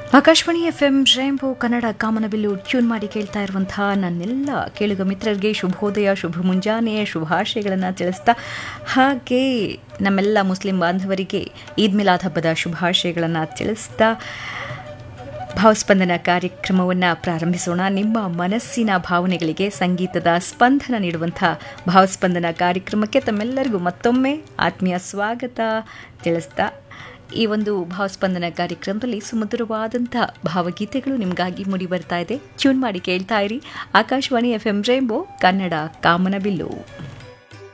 Akashvani F M rainbow Kannada ಕಾಮನಬಿಲ್ಲು tune ಮಾಡಿ ಕೇಳ್ತಾ ಇರುವಂತಹ ನನ್ನೆಲ್ಲ ಕೇಳುಗ ಮಿತ್ರರಿಗೆ ಶುಭೋದಯ ಶುಭ ಮುಂಜಾನೆಯ ಶುಭಾಶಯಗಳನ್ನು ತಿಳಿಸ್ತಾ ಹಾಗೆ ನಮ್ಮೆಲ್ಲ ಮುಸ್ಲಿಂ ಬಾಂಧವರಿಗೆ ಈದ್ ಮಿಲಾದ್ ಹಬ್ಬದ ಶುಭಾಶಯಗಳನ್ನು ತಿಳಿಸ್ತಾ ಭಾವಸ್ಪಂದನ ಕಾರ್ಯಕ್ರಮವನ್ನು ಪ್ರಾರಂಭಿಸೋಣ ನಿಮ್ಮ ಮನಸ್ಸಿನ ಭಾವನೆಗಳಿಗೆ ಸಂಗೀತದ ಸ್ಪಂದನ ನೀಡುವಂಥ ಭಾವಸ್ಪಂದನ ಕಾರ್ಯಕ್ರಮಕ್ಕೆ ತಮ್ಮೆಲ್ಲರಿಗೂ ಮತ್ತೊಮ್ಮೆ ಆತ್ಮೀಯ ಸ್ವಾಗತ ತಿಳಿಸ್ತಾ ಈ ಒಂದು ಭಾವಸ್ಪಂದನ ಕಾರ್ಯಕ್ರಮದಲ್ಲಿ ಸುಮಧುರವಾದಂಥ ಭಾವಗೀತೆಗಳು ನಿಮಗಾಗಿ ಮೂಡಿ ಬರ್ತಾ ಇದೆ ಟ್ಯೂನ್ ಮಾಡಿ ಕೇಳ್ತಾ ಇರಿ Akashvani F M rainbow Kannada ಕಾಮನಬಿಲ್ಲು